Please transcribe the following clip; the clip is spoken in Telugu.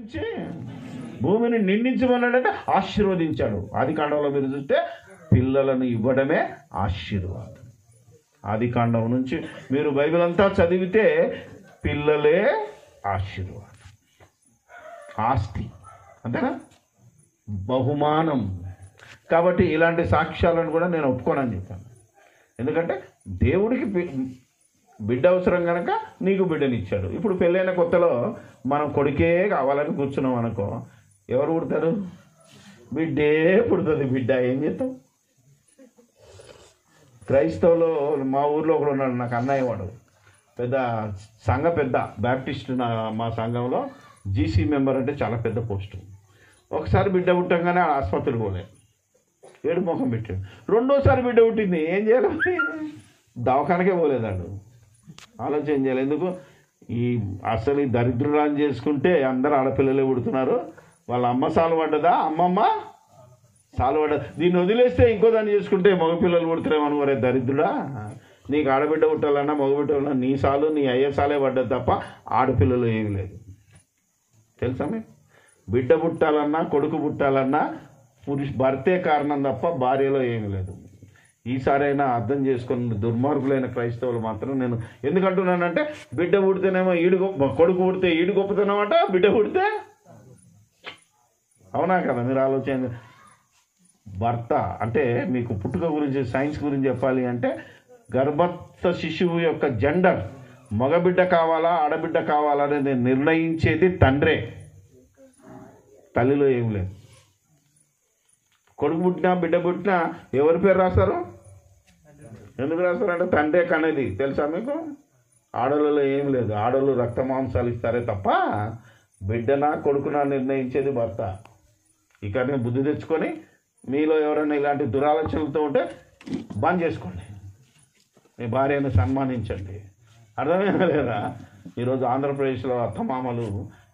ఇచ్చి భూమిని నిండించమన్నాడంటే ఆశీర్వదించాడు ఆది కాండంలో మీరు చూస్తే పిల్లలను ఇవ్వడమే ఆశీర్వాదం ఆది కాండం నుంచి మీరు బైబిల్ అంతా చదివితే పిల్లలే ఆశీర్వాదం ఆస్తి అంతేనా బహుమానం కాబట్టి ఇలాంటి సాక్ష్యాలను కూడా నేను ఒప్పుకోనని చెప్పాను ఎందుకంటే దేవుడికి పి- బిడ్డ అవసరం కనుక నీకు బిడ్డనిచ్చాడు ఇప్పుడు పెళ్ళైన కొత్తలో మనం కొడుకే కావాలని కూర్చున్నాం అనుకో ఎవరు పుడతారు బిడ్డే పుడుతుంది బిడ్డ ఏం చేస్తాం క్రైస్తవులు మా ఊర్లో ఒకడు ఉన్నాడు నాకు అన్నయ్య వాడు పెద్ద సంఘ పెద్ద బ్యాప్టిస్ట్ నా మా సంఘంలో జీసీ మెంబర్ అంటే చాలా పెద్ద పోస్టు ఒకసారి బిడ్డ పుట్టంగానే ఆసుపత్రికి పోలే ఏడు ముఖం పెట్టాడు రెండోసారి బిడ్డ పుట్టింది ఏం చేయాలి దవాఖానకే పోలేదాడు ఆలోచన చేయాలి ఎందుకు ఈ అసలు ఈ దరిద్రురాలు చేసుకుంటే అందరు ఆడపిల్లలే పుడుతున్నారు వాళ్ళ అమ్మ సాలు పడ్డదా అమ్మమ్మ సాలు పడ్డదా దీన్ని వదిలేస్తే ఇంకో దాన్ని చేసుకుంటే మగపిల్లలు పుడతారేమో అనుకోరే దరిద్రుడా నీకు ఆడబిడ్డ పుట్టాలన్నా మగబిడ్డ పుట్టాలన్నా నీ సాలు నీ అయ్య సాలే పడ్డది తప్ప ఆడపిల్లలు ఏమి లేదు తెలుసా మీకు బిడ్డ పుట్టాలన్నా కొడుకు పుట్టాలన్నా పురుష భర్తే కారణం తప్ప భార్యలో ఏమీ లేదు ఈసారైనా అర్థం చేసుకున్న దుర్మార్గులైన క్రైస్తవులు మాత్రం నేను ఎందుకంటున్నానంటే బిడ్డ పుడితేనేమో ఈడు గొప్ప కొడుకు పుడితే ఈడు గొప్పతనమాట బిడ్డ పుడితే అవునా కదా మీరు ఆలోచన భర్త అంటే మీకు పుట్టుక గురించి సైన్స్ గురించి చెప్పాలి అంటే గర్భస్థ శిశువు యొక్క జెండర్ మగబిడ్డ కావాలా ఆడబిడ్డ కావాలా అనేది నిర్ణయించేది తండ్రే తల్లిలో ఏం లేదు కొడుకు పుట్టినా బిడ్డ పుట్టినా ఎవరి పేరు రాస్తారు ఎందుకు రాస్తారంటే తండ్రే కనేది తెలుసా మీకు ఆడోళ్ళలో ఏం లేదు ఆడోళ్ళు రక్త మాంసాలు ఇస్తారే తప్ప బిడ్డనా కొడుకునా నిర్ణయించేది భర్త ఇక నేను బుద్ధి తెచ్చుకొని మీలో ఎవరైనా ఇలాంటి దురాలోచనలతో ఉంటే బంద్ చేసుకోండి మీ భార్యను సన్మానించండి అర్థమైనా లేదా ఈరోజు ఆంధ్రప్రదేశ్లో అత్తమామలు